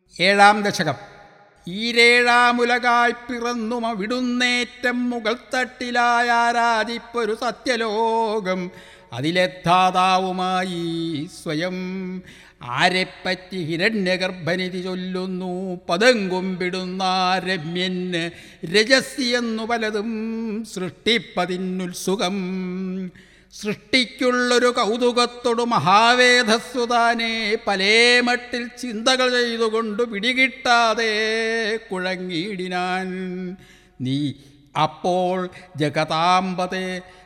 ഏഴാം ദശകം ഈരേഴാമുലകായി പിറന്നും അവിടുന്നേറ്റം മുകൾ തട്ടിലായ ആരാധിപ്പൊരു സത്യലോകം അതിലെത്താതാവുമായി സ്വയം ആരെപ്പറ്റി ഹിരണ്യഗർഭനിധി ചൊല്ലുന്നു പദം കുമ്പിടുന്ന രമ്യന് രജസ്യന്നു പലതും സൃഷ്ടിപ്പതിനുത്സുകം സൃഷ്ടിക്കുള്ളൊരു കൗതുകത്തോടു മഹാവേധസ്സുതാനെ പലേമട്ടിൽ ചിന്തകൾ ചെയ്തുകൊണ്ട് പിടികിട്ടാതെ കുഴങ്ങിയിടിനാൻ നീ അപ്പോൾ ജഗതാമ്പതേ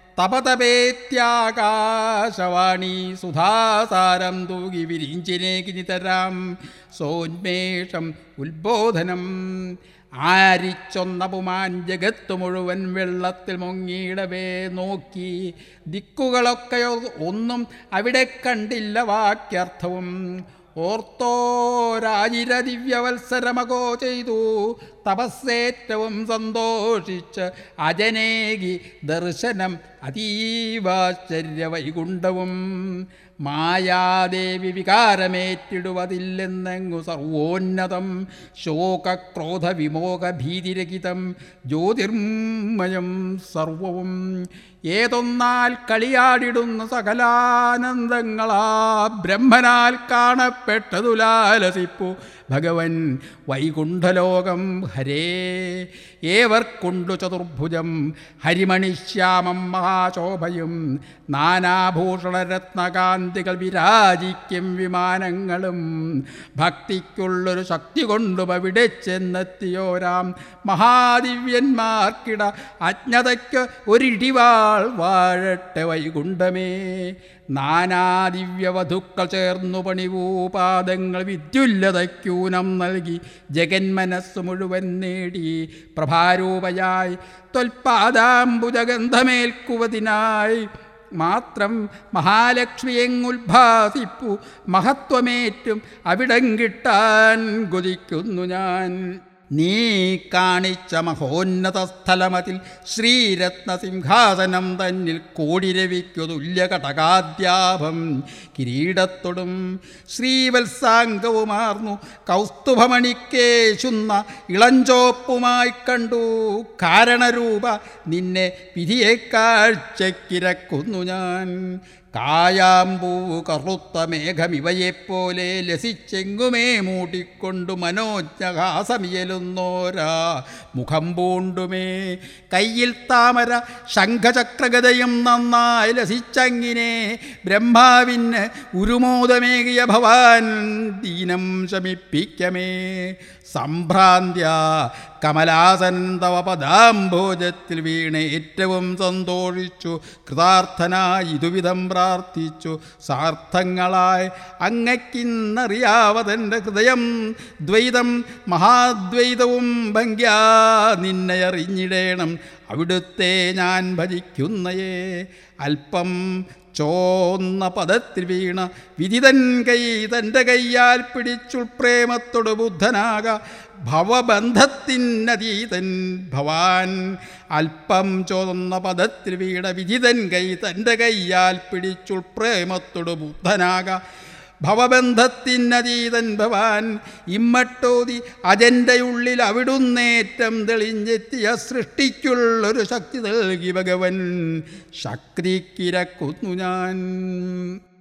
തപതപേത്യാകാശവാണി സുധാസാരം തൂകി വിരിഞ്ചിനേക്ക് നിതരാം സോന്മേഷം ഉത്ബോധനം ആരിച്ചൊന്ന പുമാൻ ജഗത്ത് മുഴുവൻ വെള്ളത്തിൽ മുങ്ങിയിടവേ നോക്കി ദിക്കുകളൊക്കെ ഒന്നും അവിടെ കണ്ടില്ല വാക്യർത്ഥവും ഓർത്തോരാജിര ദിവ്യവത്സരമകോ ചെയ്തു തപസ്സേറ്റവും സന്തോഷിച്ച് അജനേകി ദർശനം അതീവാശ്ചര്യ വൈകുണ്ഠവും മായാദേവി വികാരമേറ്റിടുവതില്ലെന്നെങ്ങു സർവോന്നതം ശോകക്രോധ വിമോക ഭീതിരഹിതം ജ്യോതിർമയം സർവവും ഏതൊന്നാൽ കളിയാടിടുന്ന സകലാനന്ദങ്ങളാ ബ്രഹ്മനാൽ കാണപ്പെട്ടതുലാലസിപ്പു ഭഗവൻ വൈകുണ്ഠലോകം ഹരേ ഏവർക്കുണ്ടു ചതുർഭുജം ഹരിമണിശ്യാമം മഹാശോഭയും നാനാഭൂഷണരത്നകാന്തികൾ വിരാജിക്കും വിമാനങ്ങളും ഭക്തിക്കുള്ളൊരു ശക്തി കൊണ്ടും അവിടെ ചെന്നെത്തിയോരാം മഹാദിവ്യന്മാർക്കിട അജ്ഞതയ്ക്ക് ഒരിടിവാൾ വാഴട്ടെ വൈകുണ്ഠമേ നാനാദിവ്യവധുക്കൾ ചേർന്നു പണിവൂ പാദങ്ങൾ വിദ്യുല്ലതയ്ക്കൂനം നൽകി ജഗന്മനസ് മുഴുവൻ നേടി പ്രഭാരൂപയായി ത്വൽപാദാംബുജഗന്ധമേൽക്കുവതിനായി മാത്രം മഹാലക്ഷ്മിയെങ്ങുൽഭാസിപ്പു മഹത്വമേറ്റും അവിടം കിട്ടാൻ കൊതിക്കുന്നു ഞാൻ നീ കാണിച്ച മഹോന്നത സ്ഥലമതിൽ ശ്രീരത്ന സിംഹാസനം തന്നിൽ കോടിരവിക്കു തുല്യ കടകാദ്യാഭം കിരീടത്തൊടും ശ്രീവത്സാംഗവുമാർന്നു കൗസ്തുഭമണിക്കേശുന്ന ഇളഞ്ചോപ്പുമായി കണ്ടു കാരണരൂപ നിന്നെ വിധിയെ കാഴ്ചക്കിരക്കുന്നു ഞാൻ കായാമ്പൂവ് കറുത്ത മേഘമിവയെപ്പോലെ ലസിച്ചെങ്ങുമേ മൂടിക്കൊണ്ടു മനോജ്ഞഹാസമിയലുന്നോരാ മുഖം പൂണ്ടുമേ കയ്യിൽ താമര ശംഖചക്രഗതയും നന്നായി ലസിച്ചങ്ങിനെ ബ്രഹ്മാവിന് ഉരുമോദമേകിയ ഭവാൻ ദീനം ശമിപ്പിക്കമേ സംഭ്രാന്ത്യ കമലാസനന്ദവ പദാംഭോജത്തിൽ വീണ് ഏറ്റവും സന്തോഷിച്ചു കൃതാർത്ഥനായി ഇതുവിധം പ്രാർത്ഥിച്ചു സാർത്ഥങ്ങളായി അങ്ങയ്ക്കിന്നറിയാവതെൻ്റെ ഹൃദയം ദ്വൈതം മഹാദ്വൈതവും ഭംഗ്യാ നിന്നെ അറിഞ്ഞിടേണം അവിടുത്തെ ഞാൻ ഭജിക്കുന്നയേ അല്പം ചോന്ന പദത്തിൽ വീണ വിധിതൻ കൈ തൻ്റെ കയ്യാൽ പിടിച്ചുൾ പ്രേമത്തോട് ബുദ്ധനാക ഭവബന്ധത്തിനതീതൻ ഭവാൻ അല്പം ചോന്ന പദത്തിൽ വീണ വിധിതൻ കൈ തൻ്റെ കയ്യാൽ പിടിച്ചുൾ പ്രേമത്തോട് ബുദ്ധനാക ഭവബന്ധത്തിനതീതൻ ഭവാൻ ഇമ്മട്ടോതി അജൻ്റെ ഉള്ളിൽ അവിടുന്നേറ്റം തെളിഞ്ഞെത്തിയ സൃഷ്ടിക്കുള്ളൊരു ശക്തി നൽകി ഭഗവൻ ശക്തിക്കിരക്കുന്നു ഞാൻ